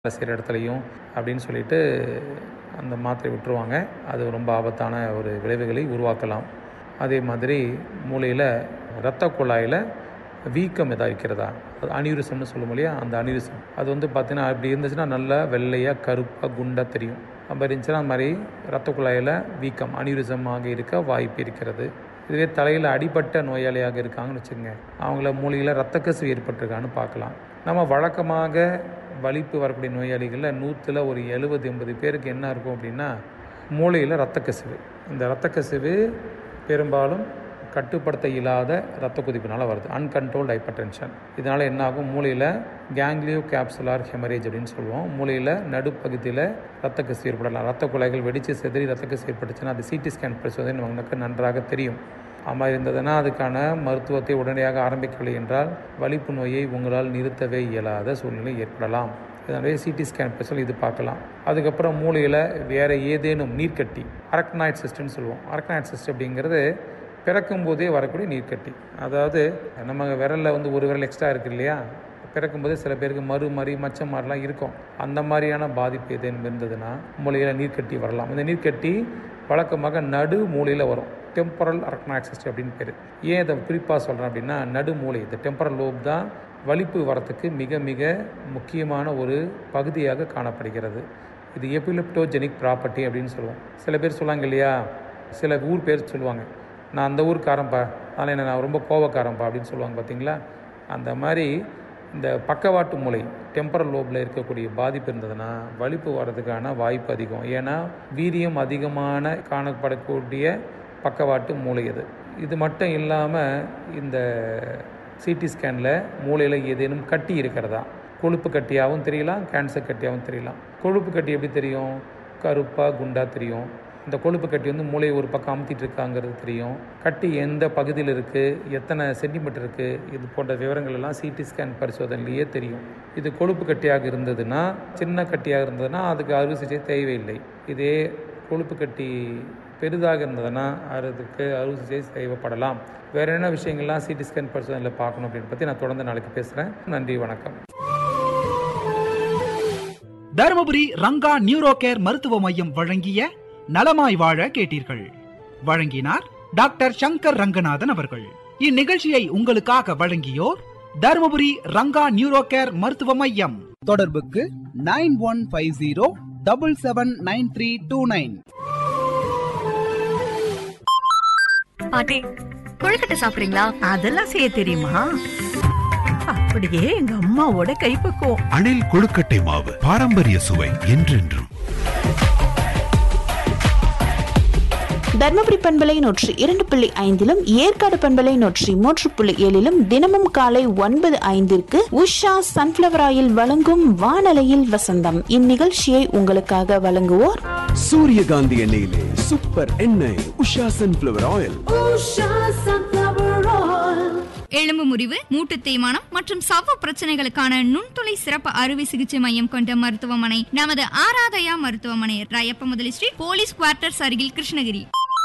வேலை செய்கிற இடத்துலையும் அப்படின்னு சொல்லிட்டு அந்த மாத்திரை விட்டுருவாங்க அது ரொம்ப ஆபத்தான ஒரு விளைவுகளை உருவாக்கலாம் அதே மாதிரி மூளையில் இரத்த குழாயில் வீக்கம் எதாவது இருக்கிறதா அது அனியூரிசம்னு சொல்லுவோம் இல்லையா அந்த அனியூரிசம் அது வந்து பார்த்திங்கன்னா அப்படி இருந்துச்சுன்னா நல்லா வெள்ளையாக கருப்பாக குண்டாக தெரியும் அப்படி இருந்துச்சுன்னா அந்த மாதிரி இரத்த குழாயில் வீக்கம் அனியூரிசமாக இருக்க வாய்ப்பு இருக்கிறது இதுவே தலையில் அடிபட்ட நோயாளியாக இருக்காங்கன்னு வச்சுக்கோங்க அவங்கள மூளையில் ரத்த கசிவு ஏற்பட்டிருக்கான்னு பார்க்கலாம் நம்ம வழக்கமாக வலிப்பு வரக்கூடிய நோயாளிகளில் நூற்றில் ஒரு எழுபது எண்பது பேருக்கு என்ன இருக்கும் அப்படின்னா மூளையில் இரத்த கசிவு இந்த இரத்த கசிவு பெரும்பாலும் கட்டுப்படுத்த இல்லாத இரத்த கொதிப்பினால் வருது அன்கண்ட்ரோல்டு ஹைப்பர் டென்ஷன் இதனால் என்ன ஆகும் மூளையில் கேங்லியோ கேப்சுலார் ஹெமரேஜ் அப்படின்னு சொல்லுவோம் மூளையில் நடுப்பகுதியில் இரத்த கசிவு ஏற்படலாம் இரத்த குழாய்கள் வெடித்து செதறி இரத்த கசிவு ஏற்பட்டுச்சுன்னா அது சிடி ஸ்கேன் பரிசோதனை நமக்கு நன்றாக தெரியும் அம்மா இருந்ததுன்னா அதுக்கான மருத்துவத்தை உடனடியாக ஆரம்பிக்கவில்லை என்றால் வலிப்பு நோயை உங்களால் நிறுத்தவே இயலாத சூழ்நிலை ஏற்படலாம் இதனாலே சிடி ஸ்கேன் பரிசோதனை இது பார்க்கலாம் அதுக்கப்புறம் மூளையில் வேறு ஏதேனும் நீர்க்கட்டி அரக்னாய்ட் சிஸ்டம்னு சொல்லுவோம் அரக்னாய்ட் சிஸ்டம் அப்படிங்கிறது பிறக்கும் போதே வரக்கூடிய நீர்க்கட்டி அதாவது நம்ம விரலில் வந்து ஒரு விரல் எக்ஸ்ட்ரா இருக்குது இல்லையா பிறக்கும்போதே சில பேருக்கு மறு மறி மச்சம் மாதிரிலாம் இருக்கும் அந்த மாதிரியான பாதிப்பு எதுன்னு இருந்ததுன்னா மூளையில் நீர்க்கட்டி வரலாம் இந்த நீர்க்கட்டி வழக்கமாக நடு மூளையில் வரும் டெம்பரல் அரக்னாய்ட் சிஸ்டம் அப்படின்னு பேர் ஏன் இதை குறிப்பாக சொல்கிறேன் அப்படின்னா நடு மூளை இந்த டெம்பரல் லோப் தான் வலிப்பு வரத்துக்கு மிக மிக முக்கியமான ஒரு பகுதியாக காணப்படுகிறது இது எபிலிப்டோஜெனிக் ப்ராப்பர்ட்டி அப்படின்னு சொல்லுவோம் சில பேர் சொல்லுவாங்க இல்லையா சில ஊர் பேர் சொல்லுவாங்க நான் அந்த ஊருக்காரன்ப்பா அதனால் என்ன நான் ரொம்ப கோவக்காரன்ப்பா அப்படின்னு சொல்லுவாங்க பார்த்தீங்களா அந்த மாதிரி இந்த பக்கவாட்டு மூளை டெம்பரல் லோபில் இருக்கக்கூடிய பாதிப்பு இருந்ததுன்னா வலிப்பு வர்றதுக்கான வாய்ப்பு அதிகம் ஏன்னா வீரியம் அதிகமான காணப்படக்கூடிய பக்கவாட்டு மூளை அது இது மட்டும் இல்லாமல் இந்த சிடி ஸ்கேனில் மூளையில் ஏதேனும் கட்டி இருக்கிறதா கொழுப்பு கட்டியாகவும் தெரியலாம் கேன்சர் கட்டியாகவும் தெரியலாம் கொழுப்பு கட்டி எப்படி தெரியும் கருப்பாக குண்டாக தெரியும் இந்த கொழுப்பு கட்டி வந்து மூளையை ஒரு பக்கம் அமுத்திட்டு இருக்காங்கிறது தெரியும் கட்டி எந்த பகுதியில் இருக்குது எத்தனை சென்டிமீட்டர் இருக்குது இது போன்ற விவரங்கள் எல்லாம் சிடி ஸ்கேன் பரிசோதனையிலேயே தெரியும் இது கொழுப்பு கட்டியாக இருந்ததுன்னா சின்ன கட்டியாக இருந்ததுன்னா அதுக்கு அறுவை சிகிச்சை தேவையில்லை இதே கொழுப்பு கட்டி பெரிதாக இருந்ததுன்னா அதுக்கு அறுவை சிகிச்சை தேவைப்படலாம் வேறு என்ன விஷயங்கள்லாம் சிடி ஸ்கேன் பரிசோதனையில் பார்க்கணும் அப்படின்னு பற்றி நான் தொடர்ந்து நாளைக்கு பேசுகிறேன் நன்றி வணக்கம் தருமபுரி ரங்கா நியூரோ கேர் மருத்துவ மையம் வழங்கிய நலமாய் வாழ கேட்டீர்கள் வழங்கினார் டாக்டர் சங்கர் ரங்கநாதன் அவர்கள் இந்நிகழ்ச்சியை உங்களுக்காக வழங்கியோர் தருமபுரி ரங்கா நியூரோ கேர் மருத்துவ மையம் தொடர்புக்கு nine one five zero double seven nine three two nine பாட்டி கொழுக்கட்டை சாப்பிடுறீங்களா அதெல்லாம் செய்ய தெரியுமா அப்படியே எங்க அம்மாவோட கைப்பக்குவம் அணில் கொழுக்கட்டை மாவு பாரம்பரிய சுவை என்றென்றும் தர்மபுரி பண்பலை நூற்றி இரண்டு புள்ளி ஐந்திலும் ஏற்காடு பண்பலை நூற்றி மூன்று புள்ளி ஏழிலும் தினமும் காலை ஒன்பது ஐந்திற்கு உஷா சன்ஃபிளவர் ஆயில் வழங்கும் வானலையில் வசந்தம் இந்நிகழ்ச்சியை உங்களுக்காக வழங்குவோர் சூரியகாந்தி எண்ணெயிலே சூப்பர் எண்ணெய் உஷா சன்ஃபிளவர் ஆயில் எலும்பு முறிவு மூட்டு தேய்மானம் மற்றும் சவ்வு பிரச்சனைகளுக்கான நுண்துளை சிறப்பு அறுவை சிகிச்சை மையம் கொண்ட மருத்துவமனை நமது ஆராதயா மருத்துவமனை ராயப்ப முதலி ஸ்ரீ போலீஸ் குவார்ட்டர்ஸ் அருகில் கிருஷ்ணகிரி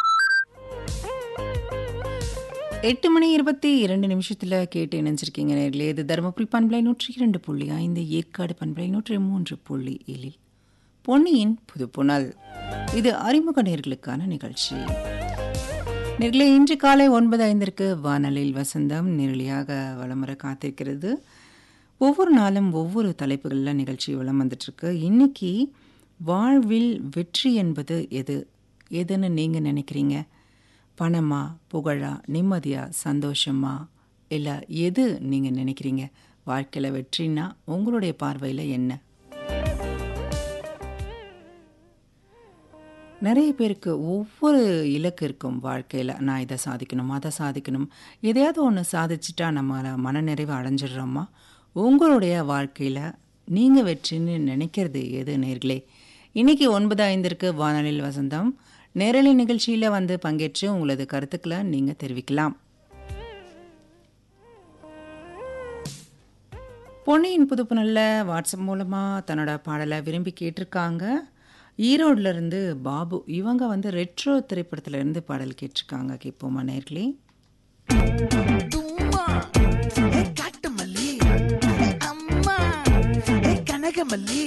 எட்டு மணி இருபத்தி இரண்டு நிமிஷத்தில் கேட்டு இணைஞ்சிருக்கீங்க நேர்களே இது தருமபுரி பண்பலை நூற்றி இரண்டு புள்ளி ஐந்து ஏற்காடு பண்பலை நூற்றி மூன்று புள்ளி ஏழில் பொன்னியின் புதுப்புணல் இது அறிமுக நேர்களுக்கான நிகழ்ச்சி நேர்களே இன்று காலை ஒன்பது ஐந்திற்கு வானலில் வசந்தம் நேரடியாக வலம் வர காத்திருக்கிறது ஒவ்வொரு நாளும் ஒவ்வொரு தலைப்புகளில் நிகழ்ச்சி வளம் வந்துட்டுருக்கு இன்னைக்கு வாழ்வில் வெற்றி என்பது எது எதுன்னு நீங்கள் நினைக்கிறீங்க பணமா புகழா நிம்மதியா சந்தோஷமா இல்லை எது நீங்கள் நினைக்கிறீங்க வாழ்க்கையில் வெற்றினா உங்களுடைய பார்வையில் என்ன நிறைய பேருக்கு ஒவ்வொரு இலக்கு இருக்கும் வாழ்க்கையில் நான் இதை சாதிக்கணும் அதை சாதிக்கணும் எதையாவது ஒன்று சாதிச்சுட்டா நம்ம மனநிறைவு அடைஞ்சிடுறோமா உங்களுடைய வாழ்க்கையில் நீங்கள் வெற்றின்னு நினைக்கிறது எது நேர்களே இன்றைக்கி ஒன்பது ஐந்திற்கு வானொலியில் வசந்தம் நேரலை நிகழ்ச்சியில் வந்து பங்கேற்று உங்களது கருத்துக்களை நீங்கள் தெரிவிக்கலாம் பொன்னியின் புதுப்புணல்ல வாட்ஸ்அப் மூலமாக தன்னோட பாடலை விரும்பி கேட்டிருக்காங்க ஈரோடுல இருந்து பாபு இவங்க வந்து ரெட்ரோ திரைப்படத்துல இருந்து பாடல் கேட்டிருக்காங்க கேட்போமா நேர்களே காட்டு மல்லி அம்மா கனக மல்லி